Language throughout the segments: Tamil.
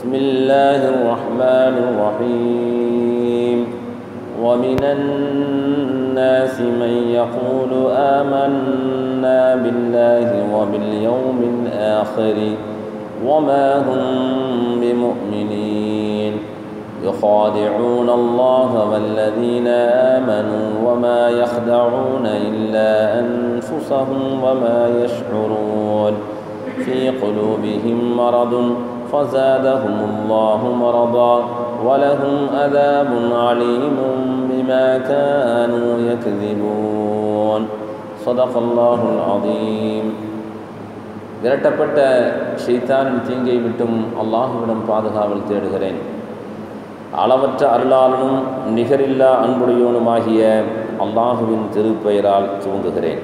بسم الله الرحمن الرحيم ومن الناس من يقول آمنا بالله وباليوم الآخر وما هم بمؤمنين يخادعون الله والذين آمنوا وما يخدعون إلا أنفسهم وما يشعرون في قلوبهم مرض فزادهم الله مرضا ولهم عذاب عليم بما كانوا يكذبون صدق الله العظيم விரட்டப்பட்ட ஷைத்தானின் தீங்கை விட்டும் அல்லாஹுவிடம் பாதுகாவல் தேடுகிறேன் அளவற்ற அருளாளனும் நிகரில்லா அன்புடையோனுமாகிய அல்லாஹுவின் திருப்பெயரால் துவங்குகிறேன்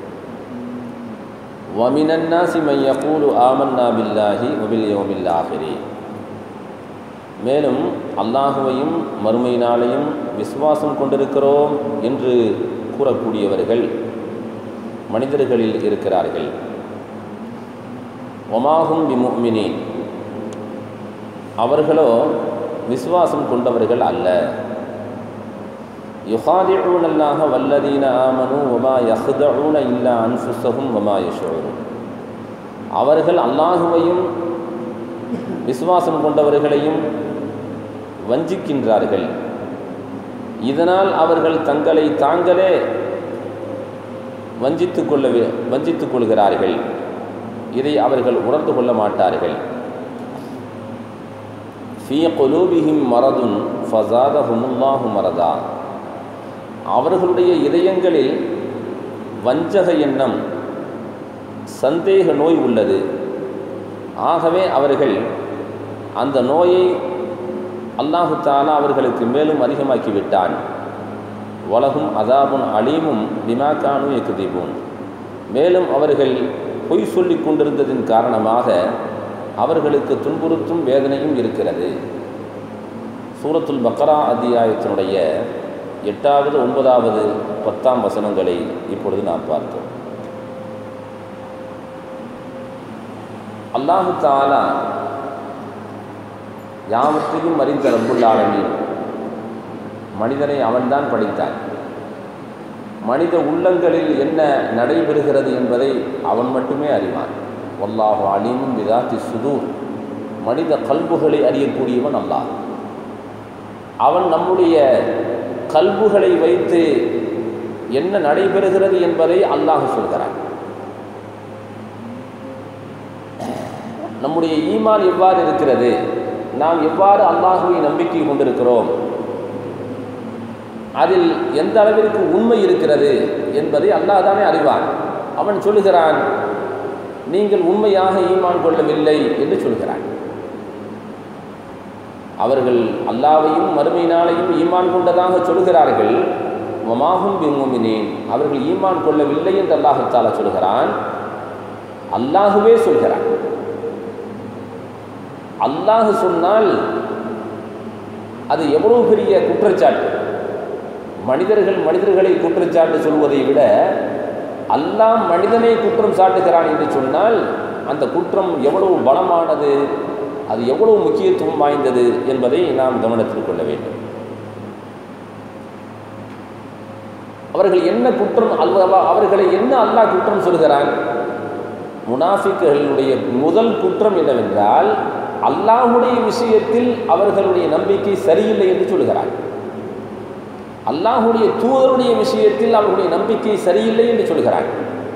வமினன்னாசி மையகூலு ஆமன்னா பில்லாஹி ஒபில் யோமில் ஆகிரி மேலும் அல்லாஹுவையும் மறுமை நாளையும் விசுவாசம் கொண்டிருக்கிறோம் என்று கூறக்கூடியவர்கள் மனிதர்களில் இருக்கிறார்கள் ஒமாகும் பிமுமினின் அவர்களோ விசுவாசம் கொண்டவர்கள் அல்ல யுகாதிழூனல்லாக வல்லதீன ஆமனு ஒமா யஹ்தூன இல்லா அன்ஃபுசகும் ஒமா யஷூரும் அவர்கள் அல்லாஹுவையும் விசுவாசம் கொண்டவர்களையும் வஞ்சிக்கின்றார்கள் இதனால் அவர்கள் தங்களை தாங்களே வஞ்சித்து கொள்ள வஞ்சித்துக் கொள்கிறார்கள் இதை அவர்கள் உணர்ந்து கொள்ள மாட்டார்கள் ஃபீ கொலூபிஹிம் மரதுன் ஃபசாத ஹுமுல்லாஹு மரதா அவர்களுடைய இதயங்களில் வஞ்சக எண்ணம் சந்தேக நோய் உள்ளது ஆகவே அவர்கள் அந்த நோயை அல்லாஹு தாலா அவர்களுக்கு மேலும் அதிகமாக்கி விட்டான் உலகும் அதாபுன் அலீமும் திமாக்கானு எக்குதீபும் மேலும் அவர்கள் பொய் சொல்லி கொண்டிருந்ததின் காரணமாக அவர்களுக்கு துன்புறுத்தும் வேதனையும் இருக்கிறது சூரத்துல் பக்ரா அத்தியாயத்தினுடைய எட்டாவது ஒன்பதாவது பத்தாம் வசனங்களை இப்பொழுது நாம் பார்த்தோம் அல்லாஹு தாலா யாவற்றையும் அறிந்த ரப்புல்லாளனின் மனிதனை அவன்தான் படைத்தான் மனித உள்ளங்களில் என்ன நடைபெறுகிறது என்பதை அவன் மட்டுமே அறிவான் வல்லாஹு அலீமும் விதாத்தி சுதூர் மனித கல்புகளை அறியக்கூடியவன் அல்லாஹ் அவன் நம்முடைய கல்புகளை வைத்து என்ன நடைபெறுகிறது என்பதை அல்லாஹ் சொல்கிறான் நம்முடைய ஈமான் எவ்வாறு இருக்கிறது நாம் எவ்வாறு அல்லாஹுவை நம்பிக்கை கொண்டிருக்கிறோம் அதில் எந்த அளவிற்கு உண்மை இருக்கிறது என்பதை அல்லாஹ் தானே அறிவான் அவன் சொல்லுகிறான் நீங்கள் உண்மையாக ஈமான் கொள்ளவில்லை என்று சொல்கிறான் அவர்கள் அல்லாவையும் மறுமை நாளையும் ஈமான் கொண்டதாக சொல்கிறார்கள் மமாகும் பிமுமினேன் அவர்கள் ஈமான் கொள்ளவில்லை என்று அல்லாஹத்தாலா சொல்கிறான் அல்லாஹுவே சொல்கிறான் அல்லாஹு சொன்னால் அது எவ்வளவு பெரிய குற்றச்சாட்டு மனிதர்கள் மனிதர்களை குற்றச்சாட்டு சொல்வதை விட அல்லாம் மனிதனை குற்றம் சாட்டுகிறான் என்று சொன்னால் அந்த குற்றம் எவ்வளவு பலமானது அது எவ்வளவு முக்கியத்துவம் வாய்ந்தது என்பதை நாம் கவனத்தில் கொள்ள வேண்டும் அவர்கள் என்ன குற்றம் அல்லவா அவர்களை என்ன அல்லாஹ் குற்றம் சொல்கிறான் முனாஃபிக்குகளுடைய முதல் குற்றம் என்னவென்றால் அல்லாஹுடைய விஷயத்தில் அவர்களுடைய நம்பிக்கை சரியில்லை என்று சொல்கிறார் அல்லாஹுடைய தூதருடைய விஷயத்தில் அவர்களுடைய நம்பிக்கை சரியில்லை என்று சொல்கிறார்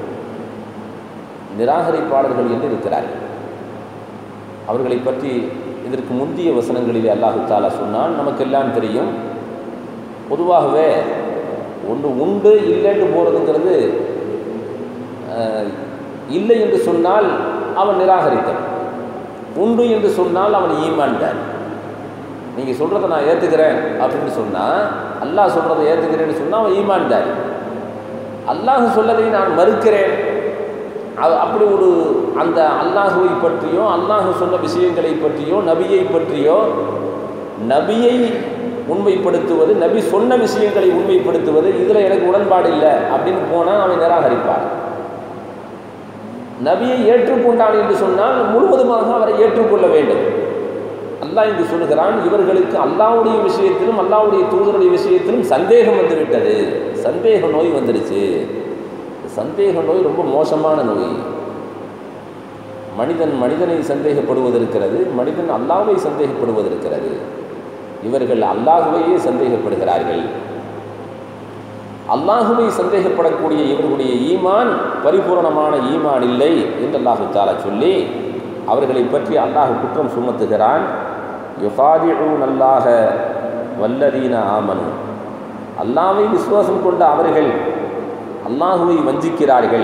நிராகரிப்பாளர்கள் என்று இருக்கிறார்கள் அவர்களை பற்றி இதற்கு முந்தைய வசனங்களிலே அல்லாஹு தாலா சொன்னால் நமக்கெல்லாம் தெரியும் பொதுவாகவே ஒன்று உண்டு இல்லைன்னு போகிறதுங்கிறது இல்லை என்று சொன்னால் அவன் நிராகரித்தான் உண்டு என்று சொன்னால் அவன் ஈமான்தான் நீங்கள் சொல்கிறத நான் ஏற்றுக்கிறேன் அப்படின்னு சொன்னால் அல்லாஹ் சொல்கிறத ஏற்றுக்கிறேன்னு சொன்னால் அவன் ஈமான்தார் அல்லாஹ் சொல்லதை நான் மறுக்கிறேன் அது அப்படி ஒரு அந்த அல்லாஹுவை பற்றியோ அல்லாஹ் சொன்ன விஷயங்களை பற்றியோ நபியை பற்றியோ நபியை உண்மைப்படுத்துவது நபி சொன்ன விஷயங்களை உண்மைப்படுத்துவது இதில் எனக்கு உடன்பாடு இல்லை அப்படின்னு போனால் அவன் நிராகரிப்பார் நபியை ஏற்றுக்கொண்டான் என்று சொன்னால் முழுவதுமாக அவரை ஏற்றுக்கொள்ள வேண்டும் அல்லாஹ் இங்கு சொல்லுகிறான் இவர்களுக்கு அல்லாவுடைய விஷயத்திலும் அல்லாவுடைய தூதருடைய விஷயத்திலும் சந்தேகம் வந்து விட்டது சந்தேக நோய் வந்துடுச்சு சந்தேக நோய் ரொம்ப மோசமான நோய் மனிதன் மனிதனை சந்தேகப்படுவது இருக்கிறது மனிதன் அல்லாவை சந்தேகப்படுவது இருக்கிறது இவர்கள் அல்லாஹுவையே சந்தேகப்படுகிறார்கள் அல்லாஹுவை சந்தேகப்படக்கூடிய இவர்களுடைய ஈமான் பரிபூரணமான ஈமான் இல்லை என்று அல்லாஹு தாலா சொல்லி அவர்களை பற்றி அல்லாஹ் குற்றம் சுமத்துகிறான் யுகாதிழூன் அல்லாஹ வல்லதீன ஆமனு அல்லாவை விசுவாசம் கொண்ட அவர்கள் அல்லாஹுவை வஞ்சிக்கிறார்கள்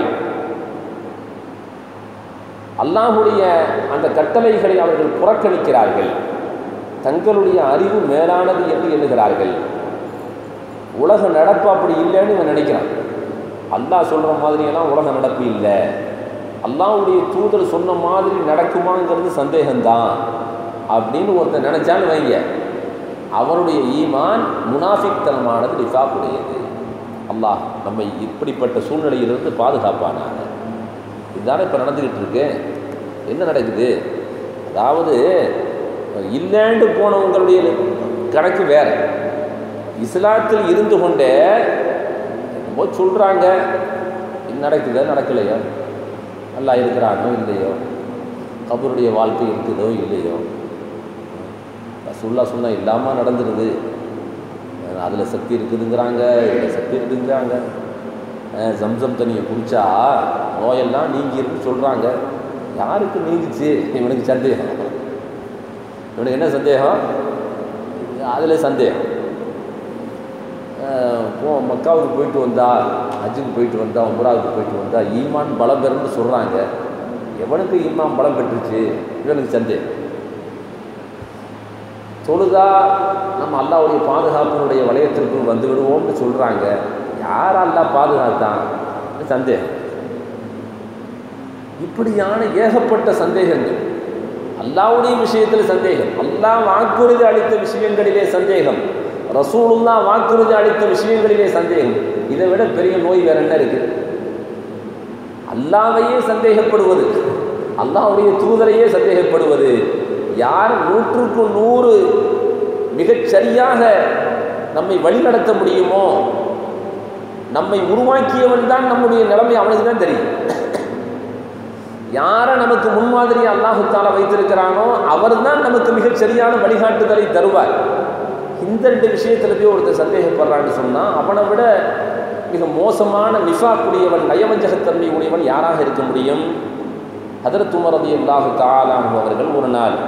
அல்லாஹுடைய அந்த கட்டளைகளை அவர்கள் புறக்கணிக்கிறார்கள் தங்களுடைய அறிவு மேலானது என்று எண்ணுகிறார்கள் உலக நடப்பு அப்படி இல்லைன்னு இவன் நினைக்கிறான் அல்லாஹ் சொல்கிற மாதிரியெல்லாம் உலக நடப்பு இல்லை அல்லாஹ்வுடைய தூதர் சொன்ன மாதிரி நடக்குமாங்கிறது சந்தேகம்தான் அப்படின்னு ஒருத்தன் நினைச்சான்னு வைங்க அவருடைய ஈமான் முனாஃபிக்தனமானது நிஃபாக்குடையது அல்லாஹ் நம்மை இப்படிப்பட்ட சூழ்நிலையிலிருந்து பாதுகாப்பானாங்க இதுதானே இப்போ நடந்துக்கிட்டு இருக்கு என்ன நடக்குது அதாவது இல்லைண்டு போனவங்களுடைய கணக்கு வேற இஸ்லாத்தில் இருந்து கொண்டே என்னமோ சொல்கிறாங்க இது நடக்குதோ நடக்கலையோ நல்லா இருக்கிறானோ இல்லையோ கபருடைய வாழ்க்கை இருக்குதோ இல்லையோ ரசுல்லா சொன்ன இல்லாமல் நடந்துருது அதில் சக்தி இருக்குதுங்கிறாங்க இதில் சக்தி இருக்குங்கிறாங்க அஹ் ஜம்சம் தண்ணியை குடித்தா நோயெல்லாம் நீங்கிருன்னு சொல்கிறாங்க யாருக்கு நீங்கிச்சு இவனுக்கு சந்தேகம் இவனுக்கு என்ன சந்தேகம் அதில் சந்தேகம் அஹ் போ மக்காவுக்கு போயிட்டு வந்தா ஹஜ்ஜுக்கு போயிட்டு வந்தா உம்ராவுக்கு போயிட்டு வந்தா ஈமான் பலம் பெறும்னு சொல்கிறாங்க எவனுக்கு ஈமான் பலம் பெற்றுச்சு இவனுக்கு சந்தேகம் தொழுதா நம்ம அல்லாவுடைய பாதுகாப்பினுடைய வளையத்திற்குள் வந்து விடுவோம்னு சொல்கிறாங்க யார் அல்லா பாதுகாத்தான் சந்தேகம் இப்படியான ஏகப்பட்ட சந்தேகங்கள் அல்லாவுடைய விஷயத்தில் சந்தேகம் அல்லாஹ் வாக்குறுதி அளித்த விஷயங்களிலே சந்தேகம் ரசூலுல்லா வாக்குறுதி அளித்த விஷயங்களிலே சந்தேகம் இதை விட பெரிய நோய் வேற என்ன இருக்கு அல்லாவையே சந்தேகப்படுவது அல்லாஹ்வுடைய தூதரையே சந்தேகப்படுவது யார் நூற்றுக்கு நூறு மிகச் சரியாக நம்மை வழிநடத்த முடியுமோ நம்மை உருவாக்கியவன் தான் நம்முடைய நிலைமை அவனுக்கு தான் தெரியும் யாரை நமக்கு முன்மாதிரி அல்லாஹு தாலா வைத்திருக்கிறானோ அவர் தான் நமக்கு மிகச் சரியான வழிகாட்டுதலை தருவார் இந்த ரெண்டு விஷயத்துல போய் ஒருத்தர் சந்தேகப்படுறான்னு சொன்னால் அவனை விட மிக மோசமான நிஃபாக்குடையவன் நயவஞ்சகத்தன்மை உடையவன் யாராக இருக்க முடியும் ஹதரத் உமரதி அல்லாஹு தாலான் அவர்கள் ஒரு நாள்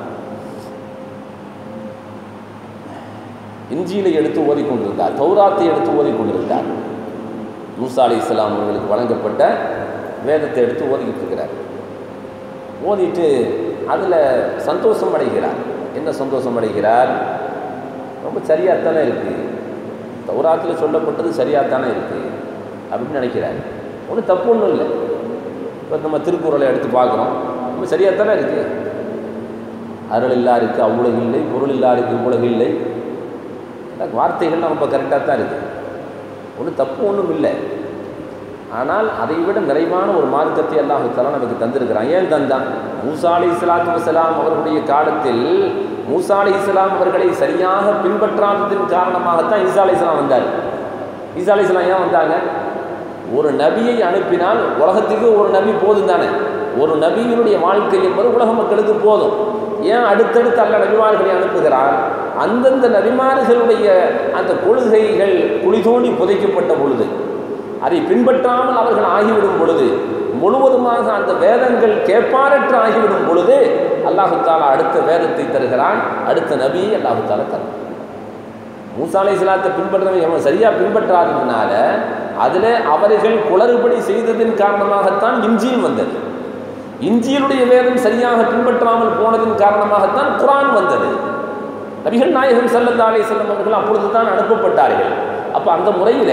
இஞ்சியிலை எடுத்து ஓதிக்கொண்டிருந்தார் தௌராத்தை எடுத்து ஓதிக்கொண்டிருந்தார் மூசா அலி இஸ்லாம் அவர்களுக்கு வழங்கப்பட்ட வேதத்தை எடுத்து ஓதிக்கிட்டு இருக்கிறார் ஓதிட்டு அதில் சந்தோஷம் அடைகிறார் என்ன சந்தோஷம் அடைகிறார் ரொம்ப சரியாகத்தானே இருக்குது தௌராத்தில் சொல்லப்பட்டது சரியாகத்தானே இருக்குது அப்படின்னு நினைக்கிறார் ஒன்றும் தப்பு ஒன்றும் இல்லை இப்போ நம்ம திருக்குறளை எடுத்து பார்க்குறோம் ரொம்ப சரியாகத்தானே இருக்குது அருள் இல்லாருக்கு அவ்வுலகு இல்லை பொருள் இல்லாருக்கு இவ்வுலகு இல்லை வார்த்தைகள்லாம் ரொம்ப கரெக்டாக தான் இருக்குது ஒன்றும் தப்பு ஒன்றும் இல்லை ஆனால் அதை விட நிறைவான ஒரு மார்க்கத்தை அல்லாஹு தலா நமக்கு தந்திருக்கிறான் ஏன் தந்தான் மூசா அலி இஸ்லாத்து வசலாம் அவர்களுடைய காலத்தில் மூசா அலி இஸ்லாம் அவர்களை சரியாக பின்பற்றாததின் காரணமாகத்தான் ஈசா அலி இஸ்லாம் வந்தார் ஈசா அலி இஸ்லாம் ஏன் வந்தாங்க ஒரு நபியை அனுப்பினால் உலகத்துக்கு ஒரு நபி போதும் தானே ஒரு நபியினுடைய வாழ்க்கை என்பது உலக மக்களுக்கு போதும் ஏன் அடுத்தடுத்து அல்ல நபிமார்களை அனுப்புகிறார் அந்தந்த நபிமார்களுடைய அந்த கொள்கைகள் குழி தோண்டி புதைக்கப்பட்ட பொழுது அதை பின்பற்றாமல் அவர்கள் ஆகிவிடும் பொழுது முழுவதுமாக அந்த வேதங்கள் கேட்பாரற்று ஆகிவிடும் பொழுது அல்லாஹு தாலா அடுத்த வேதத்தை தருகிறான் அடுத்த நபியை அல்லாஹு தாலா தரும் மூசா அலை இஸ்லாத்தை பின்பற்றவை அவன் சரியாக பின்பற்றாததுனால அதில் அவர்கள் குளறுபடி செய்ததின் காரணமாகத்தான் இஞ்சியில் வந்தது இஞ்சியிலுடைய வேதம் சரியாக பின்பற்றாமல் போனதின் காரணமாகத்தான் குரான் வந்தது நபிகள் நாயகம் சல்லல்லா அலி செல்லம் அவர்கள் அப்பொழுது தான் அனுப்பப்பட்டார்கள் அப்போ அந்த முறையில்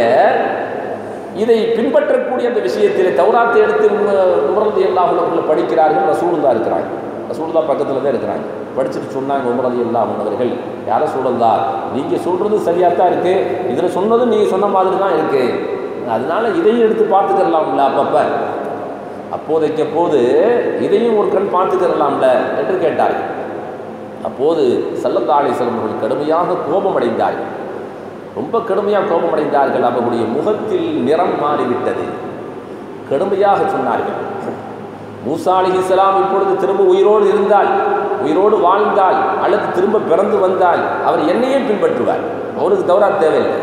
இதை பின்பற்றக்கூடிய அந்த விஷயத்தில் தௌராத்தை எடுத்து உமரது எல்லாஹும் அவர்கள் படிக்கிறார்கள் ரசூலுல்லா இருக்கிறாங்க ரசூலுல்லா பக்கத்தில் தான் இருக்கிறாங்க படிச்சுட்டு சொன்னாங்க உமரது எல்லாஹும் அவர்கள் யார சூழல்லா நீங்கள் சொல்கிறது சரியாக தான் இருக்குது இதில் சொன்னதும் நீங்கள் சொன்ன மாதிரி தான் இருக்குது அதனால இதையும் எடுத்து பார்த்துக்கிறலாம்ல அப்பப்போ அப்போதைக்கு போது இதையும் ஒரு கண் பார்த்துக்கிறலாம்ல என்று கேட்டார்கள் அப்போது சல்லல்லா அலிஸ்லம் அவர்கள் கடுமையாக கோபமடைந்தார்கள் ரொம்ப கடுமையாக கோபமடைந்தார்கள் அவர்களுடைய முகத்தில் நிறம் மாறிவிட்டது கடுமையாக சொன்னார்கள் மூசா அலிஹிஸ்லாம் இப்பொழுது திரும்ப உயிரோடு இருந்தால் உயிரோடு வாழ்ந்தால் அல்லது திரும்ப பிறந்து வந்தால் அவர் என்னையே பின்பற்றுவார் அவருக்கு தௌராத் தேவையில்லை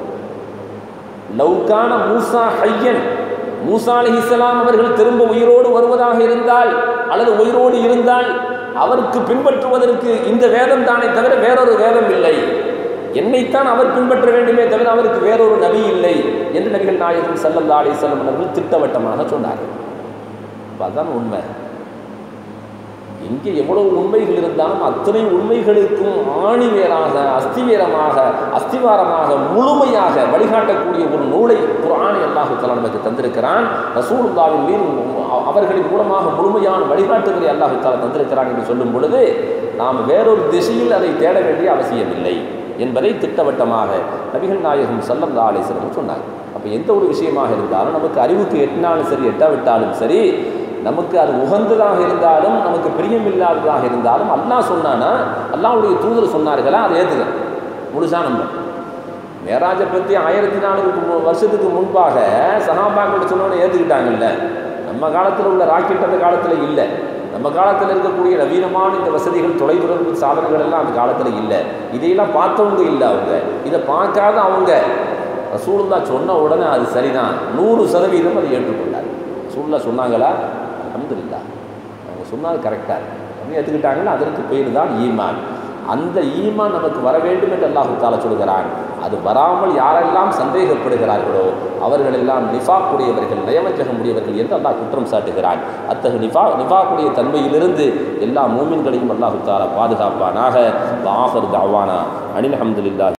லவ்கான மூசா ஹையன் மூசா அலிஹிஸ்லாம் அவர்கள் திரும்ப உயிரோடு வருவதாக இருந்தால் அல்லது உயிரோடு இருந்தால் அவருக்கு பின்பற்றுவதற்கு இந்த வேதம் தானே தவிர வேறொரு வேதம் இல்லை என்னைத்தான் அவர் பின்பற்ற வேண்டுமே தவிர அவருக்கு வேறொரு நபி இல்லை என்று நபிகள் நாயகம் சல்லல்லா அலிஸ்லாம் அவர்கள் திட்டவட்டமாக சொன்னார்கள் அதான் உண்மை எங்கே எவ்வளவு உண்மைகள் இருந்தாலும் அத்தனை உண்மைகளுக்கும் ஆணிவேராக அஸ்திவேரமாக அஸ்திவாரமாக முழுமையாக வழிகாட்டக்கூடிய ஒரு நூலை குரானை அல்லாஹு தலா நமக்கு தந்திருக்கிறான் ரசூலுல்லாவின் மீது அவர்களின் மூலமாக முழுமையான வழிகாட்டுதலை அல்லாஹு தாலா தந்திருக்கிறான் என்று சொல்லும் பொழுது நாம் வேறொரு திசையில் அதை தேட வேண்டிய அவசியமில்லை என்பதை திட்டவட்டமாக நபிகள் நாயகம் சல்லல்லா அலிஸ்லம் சொன்னார் அப்போ எந்த ஒரு விஷயமாக இருந்தாலும் நமக்கு அறிவுக்கு எட்டினாலும் சரி எட்டாவிட்டாலும் சரி நமக்கு அது உகந்ததாக இருந்தாலும் நமக்கு பிரியமில்லாததாக இருந்தாலும் அல்லாஹ் சொன்னானா அல்லாவுடைய தூதர் சொன்னார்களா அதை ஏற்றுக்க முழுசா நம்ம மேராஜை பற்றி ஆயிரத்தி நானூறு வருஷத்துக்கு முன்பாக சகாபாக்கள் சொன்னோன்னு ஏற்றுக்கிட்டாங்கல்ல நம்ம காலத்தில் உள்ள ராக்கெட் அந்த காலத்தில் இல்லை நம்ம காலத்தில் இருக்கக்கூடிய நவீனமான இந்த வசதிகள் தொலைத்தொடர்பு சாதனங்கள் எல்லாம் அந்த காலத்தில் இல்லை இதையெல்லாம் பார்த்தவங்க இல்லை அவங்க இதை பார்க்காத அவங்க ரசூலுல்லா சொன்ன உடனே அது சரிதான் நூறு சதவீதம் அதை ஏற்றுக்கொண்டார் ரசூலுல்லா சொன்னாங்களா அலமதுல்லா அவங்க சொன்னது கரெக்டாக அப்படின்னு ஏற்றுக்கிட்டாங்கன்னா அதற்கு பேர் தான் ஈமான் அந்த ஈமான் நமக்கு வர வேண்டும் என்று அல்லாஹு தாலா சொல்கிறான் அது வராமல் யாரெல்லாம் சந்தேகப்படுகிறார்களோ அவர்களெல்லாம் நிஃபாக்குடையவர்கள் நயவஞ்சகம் உடையவர்கள் என்று அல்லாஹ் குற்றம் சாட்டுகிறான் அத்தகைய நிஃபா நிஃபாக்குடைய தன்மையிலிருந்து எல்லா மூமின்களையும் அல்லாஹு தாலா பாதுகாப்பானாக ஆஃபர் தாவானா அனில் அஹமதுல்லா